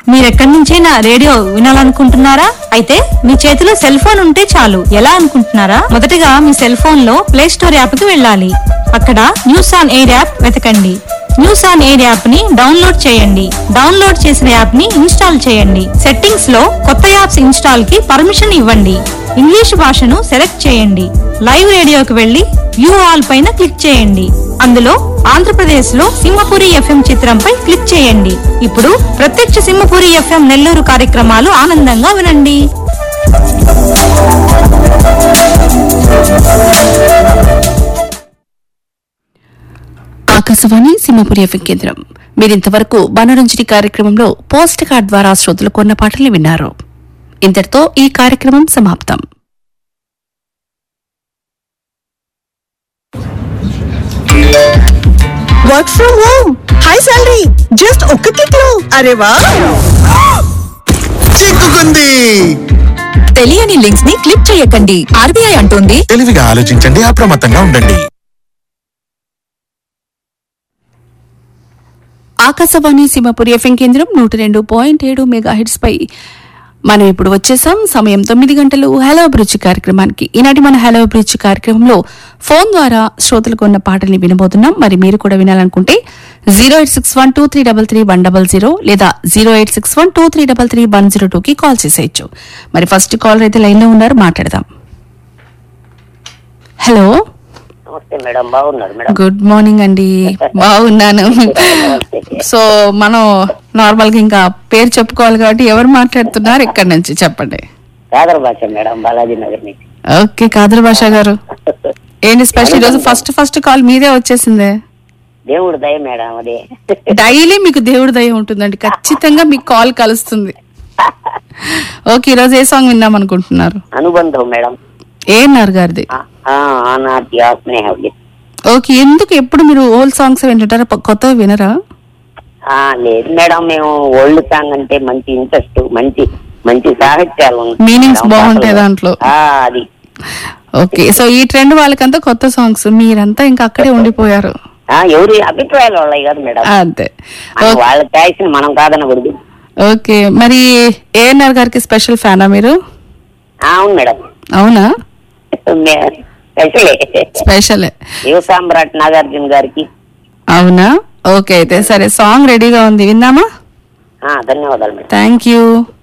మీరెక్కడి నుంచైనా రేడియో వినాలనుకుంటున్నారా అయితే మీ చేతిలో సెల్ ఫోన్ ఉంటే చాలు ఎలా అనుకుంటున్నారా మొదటగా మీ సెల్ ఫోన్ లో ప్లే స్టోర్ యాప్ కి వెళ్ళాలి అక్కడ న్యూస్ ఆన్ ఎయిర్ యాప్ వెతకండి న్యూస్ ఆన్ ఎయిర్ యాప్ ని డౌన్లోడ్ చేయండి డౌన్లోడ్ చేసిన యాప్ ని ఇన్స్టాల్ చేయండి సెట్టింగ్స్ లో కొత్త యాప్స్ ఇన్స్టాల్ కి పర్మిషన్ ఇవ్వండి ఇంగ్లీష్ భాషను సెలెక్ట్ చేయండి లైవ్ రేడియోకి వెళ్లి వ్యూ ఆల్ పైన క్లిక్ చేయండి అందులో ఆంధ్రప్రదేశ్ లో సింహపురి ఎఫ్ఎం చిత్రంపై క్లిక్ చేయండి ఇప్పుడు ప్రత్యక్ష సింహపురి ఎఫ్ఎం నెల్లూరు కార్యక్రమాలు ఆనందంగా వినండి ఆకాశవాణి సింహపురి ఎఫ్ఎం కేంద్రం మీరింతవరకు మనోరంజని కార్యక్రమంలో పోస్ట్ కార్డ్ ద్వారా శ్రోతలు కొన్న పాటల్ని విన్నారు ఇంతటితో ఈ కార్యక్రమం సమాప్తం work from home high salary just ఒక్క క్లిక్ లో అరే వా చిక్కుకుంది తెలియని లింక్స్ ని క్లిక్ చేయకండి ఆర్బీఐ అంటోంది తెలివిగా ఆలోచించండి అప్రమత్తంగా ఉండండి ఆకాశవాణి సింహపురి ఎఫ్ఎం కేంద్రం నూట రెండు పాయింట్ ఏడు మెగా హిట్స్ పై మనం ఇప్పుడు వచ్చేసాం సమయం తొమ్మిది గంటలు హలో అభిరుచి కార్యక్రమానికి ఈనాటి మన హలో అభిరుచి కార్యక్రమంలో ఫోన్ ద్వారా శ్రోతలకు ఉన్న పాటల్ని వినబోతున్నాం మరి మీరు కూడా వినాలనుకుంటే zero eight six one two three double three one double zero లేదా zero eight six one two three double three one zero టూకి కాల్ చేసేయచ్చు మరి ఫస్ట్ కాలర్ అయితే లైన్లో ఉన్నారు మాట్లాడదాం హలో నమస్తే మేడం బాగున్నారు మేడం గుడ్ మార్నింగ్ అండి బాగున్నాను సో మనం నార్మల్ గా ఇంకా పేరు చెప్పుకోవాలి కాబట్టి ఎవరు మాట్లాడుతున్నారు ఇక్కడ నుంచి చెప్పండి పేదల భాష మేడం బాలాజీ నగర్ నుంచి ఓకే కాదర్ భాష గారు ఏంటి స్పెషల్ ఈరోజు ఫస్ట్ ఫస్ట్ కాల్ మీదే వచ్చేసిందే దేవుడు దయ మేడం అదే డైలీ మీకు దేవుడి దయ ఉంటుందండి ఖచ్చితంగా మీకు కాల్ కలుస్తుంది ఓకే ఈరోజు ఏ సాంగ్ విందాం అనుకుంటున్నారు అనుబంధం మేడం ఏఎన్ఆర్ గారిది ఆ, ఆ, ఆనాటి ఆ స్నేహం ఓకే ఎందుకు ఎప్పుడు మీరు ఓల్డ్ సాంగ్స్ వింటుంటారా ప- కొత్తవి వినరా ఆ, లేదు మేడం మేము ఓల్డ్ సాంగ్ అంటే మంచి ఇంట్రెస్ట్ మంచి మంచి సాహిత్యాలు ఉంటాయి Meanings మేడం, బాగుంటాయి పాటలు. దాంట్లో. ఆ, అది ఓకే సో ఈ ట్రెండ్ వాళ్ళకంతా కొత్త సాంగ్స్ మీరంతా ఇంకా అక్కడే ఉండిపోయారు ఆ, ఎవరి అభిప్రాయాలు వాళ్ళవి కాదు మేడం అంతే మనం వాళ్ళ ఛాయిస్ మనం కాదనకూడదు ఓకే మరి ఏఎన్ఆర్ గారికి స్పెషల్ ఫ్యానా మీరు ఆ, అవును మేడం అవునా మే- స్పెషలే స్పెషల్ యువ సామ్రాట్ నాగార్జున గారికి అవునా ఓకే అయితే సరే సాంగ్ రెడీగా ఉంది విందామా ఆ, ధన్యవాదాలు మేడం థ్యాంక్ యూ